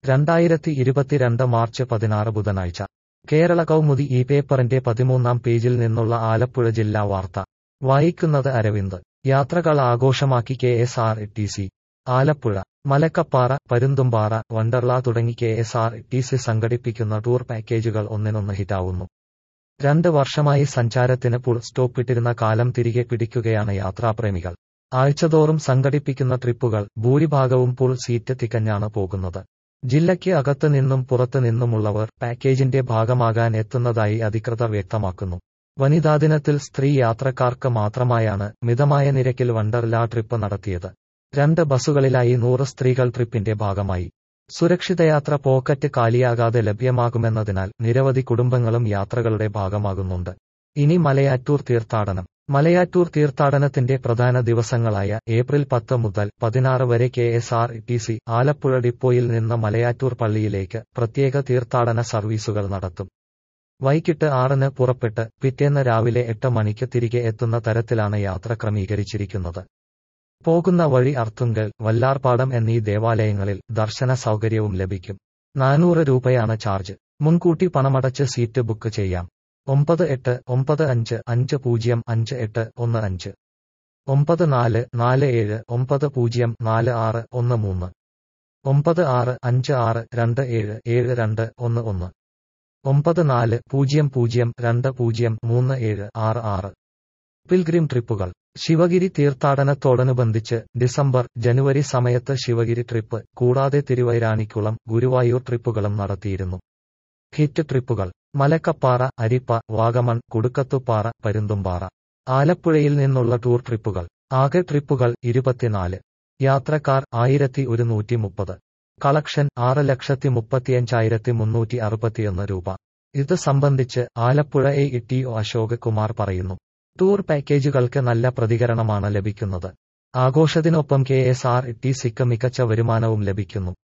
രണ്ടായിരത്തി ഇരുപത്തിരണ്ട് മാർച്ച് പതിനാറ് ബുധനാഴ്ച കേരള കൗമുദി ഈ പേപ്പറിന്റെ പതിമൂന്നാം പേജിൽ നിന്നുള്ള ആലപ്പുഴ ജില്ലാ വാർത്ത വായിക്കുന്നത് അരവിന്ദ് യാത്രകൾ ആഘോഷമാക്കി K S R T C Alappuzha Malakkappara Parunthumpara Wonderla തുടങ്ങി K S R T C സംഘടിപ്പിക്കുന്ന ടൂർ പാക്കേജുകൾ ഒന്നിനൊന്ന് ഹിറ്റാവുന്നു രണ്ട് വർഷമായി സഞ്ചാരത്തിന് ഫുൾ സ്റ്റോപ്പിട്ടിരുന്ന കാലം തിരികെ പിടിക്കുകയാണ് യാത്രാപ്രേമികൾ ആഴ്ചതോറും സംഘടിപ്പിക്കുന്ന ട്രിപ്പുകൾ ഭൂരിഭാഗവും ഫുൾ സീറ്റ് തികഞ്ഞാണ് പോകുന്നത് ജില്ലയ്ക്ക് അകത്ത് നിന്നും പുറത്ത് നിന്നുമുള്ളവർ പാക്കേജിന്റെ ഭാഗമാകാൻ എത്തുന്നതായി അധികൃതർ വ്യക്തമാക്കുന്നു വനിതാ ദിനത്തിൽ സ്ത്രീ യാത്രക്കാർക്ക് മാത്രമായാണ് മിതമായ നിരക്കിൽ വണ്ടർലാ ട്രിപ്പ് നടത്തിയത് രണ്ട് ബസ്സുകളിലായി നൂറ് സ്ത്രീകൾ ട്രിപ്പിന്റെ ഭാഗമായി സുരക്ഷിതയാത്ര പോക്കറ്റ് കാലിയാകാതെ ലഭ്യമാകുമെന്നതിനാൽ നിരവധി കുടുംബങ്ങളും യാത്രകളുടെ ഭാഗമാകുന്നുണ്ട് ഇനി മലയാറ്റൂർ തീർത്ഥാടനം മലയാറ്റൂർ തീർത്ഥാടനത്തിന്റെ പ്രധാന ദിവസങ്ങളായ ഏപ്രിൽ പത്ത് മുതൽ പതിനാറ് വരെ K S R T C Alappuzha ഡിപ്പോയിൽ നിന്ന് മലയാറ്റൂർ പള്ളിയിലേക്ക് പ്രത്യേക തീർത്ഥാടന സർവീസുകൾ നടത്തും വൈകിട്ട് ആറിന് പുറപ്പെട്ട് പിറ്റേന്ന് രാവിലെ എട്ട് മണിക്ക് തിരികെ എത്തുന്ന തരത്തിലാണ് യാത്ര ക്രമീകരിച്ചിരിക്കുന്നത് പോകുന്ന വഴി അർത്തുങ്കൽ വല്ലാർപാടം എന്നീ ദേവാലയങ്ങളിൽ ദർശന സൗകര്യവും ലഭിക്കും നാനൂറ് രൂപയാണ് ചാർജ് മുൻകൂട്ടി പണമടച്ച് സീറ്റ് ബുക്ക് ചെയ്യാം ഒമ്പത് എട്ട് ഒമ്പത് അഞ്ച് അഞ്ച് പൂജ്യം അഞ്ച് എട്ട് ഒന്ന് അഞ്ച് ഒമ്പത് നാല് നാല് ഏഴ് ഒമ്പത് പൂജ്യം നാല് ആറ് ഒന്ന് മൂന്ന് ഒമ്പത് ആറ് അഞ്ച് ആറ് രണ്ട് ഏഴ് ഏഴ് രണ്ട് ഒന്ന് ഒന്ന് ഒമ്പത് നാല് പൂജ്യം പൂജ്യം രണ്ട് പൂജ്യം മൂന്ന് ഏഴ് ആറ് ആറ് പിൽഗ്രിം ട്രിപ്പുകൾ ശിവഗിരി തീർത്ഥാടനത്തോടനുബന്ധിച്ച് ഡിസംബർ ജനുവരി സമയത്ത് ശിവഗിരി ട്രിപ്പ് കൂടാതെ തിരുവൈരാണിക്കുളം ഗുരുവായൂർ ട്രിപ്പുകളും നടത്തിയിരുന്നു ഹിറ്റ് ട്രിപ്പുകൾ മലക്കപ്പാറ അരിപ്പ വാഗമൺ കുടുക്കത്തുപാറ പരുന്തുംപാറ ആലപ്പുഴയിൽ നിന്നുള്ള ടൂർ ട്രിപ്പുകൾ ആകെ ട്രിപ്പുകൾ ഇരുപത്തിനാല് യാത്രക്കാർ ആയിരത്തി ഒരുന്നൂറ്റി മുപ്പത് കളക്ഷൻ ആറ് ലക്ഷത്തി മുപ്പത്തിയഞ്ചായിരത്തി മുന്നൂറ്റി അറുപത്തിയൊന്ന് രൂപ ഇത് സംബന്ധിച്ച് Alappuzha A T O Ashok Kumar പറയുന്നു ടൂർ പാക്കേജുകൾക്ക് നല്ല പ്രതികരണമാണ് ലഭിക്കുന്നത് ആഘോഷത്തിനൊപ്പം കെ എസ് ആർ ടി സിക്ക് മികച്ച വരുമാനവും ലഭിക്കുന്നു